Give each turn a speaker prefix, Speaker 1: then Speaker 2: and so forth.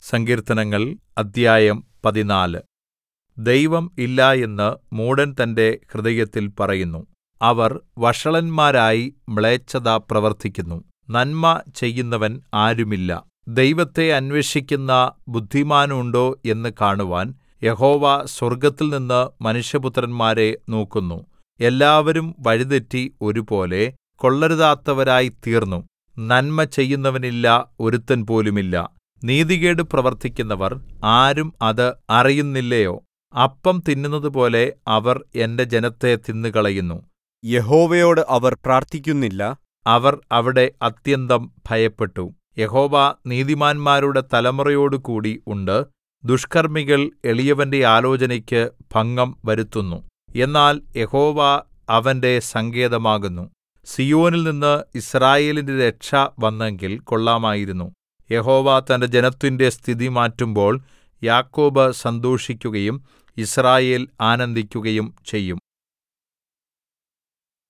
Speaker 1: സങ്കീർത്തനങ്ങൾ അദ്ധ്യായം പതിനാല് ദൈവം ഇല്ല എന്ന് മൂഢൻ തന്റെ ഹൃദയത്തിൽ പറയുന്നു അവർ വഷളന്മാരായി മ്ലേച്ഛത പ്രവർത്തിക്കുന്നു നന്മ ചെയ്യുന്നവൻ ആരുമില്ല ദൈവത്തെ അന്വേഷിക്കുന്ന ബുദ്ധിമാനുണ്ടോ എന്ന് കാണുവാൻ യഹോവ സ്വർഗ്ഗത്തിൽനിന്ന് മനുഷ്യപുത്രന്മാരെ നോക്കുന്നു എല്ലാവരും വഴിതെറ്റി ഒരുപോലെ കൊള്ളരുതാത്തവരായിത്തീർന്നു നന്മ ചെയ്യുന്നവനില്ല ഒരുത്തൻ പോലുമില്ല നീതികേട് പ്രവർത്തിക്കുന്നവർ ആരും അത് അറിയുന്നില്ലയോ അപ്പം തിന്നുന്നതുപോലെ അവർ എന്റെ ജനത്തെ തിന്നുകളയുന്നു
Speaker 2: യഹോവയോട് അവർ പ്രാർത്ഥിക്കുന്നില്ല
Speaker 1: അവർ അവിടെ അത്യന്തം ഭയപ്പെട്ടു യഹോവ നീതിമാന്മാരുടെ തലമുറയോടുകൂടി ഉണ്ട് ദുഷ്കർമ്മികൾ എളിയവന്റെ ആലോചനയ്ക്ക് ഭംഗം വരുത്തുന്നു എന്നാൽ യഹോവ അവന്റെ സങ്കേതമാകുന്നു സീയോനിൽ നിന്ന് യിസ്രായേലിന്റെ രക്ഷ വന്നെങ്കിൽ കൊള്ളാമായിരുന്നു യഹോവ തന്റെ ജനത്തിന്റെ സ്ഥിതി മാറ്റുമ്പോൾ യാക്കോബ് സന്തോഷിക്കുകയും യിസ്രായേൽ ആനന്ദിക്കുകയും ചെയ്യും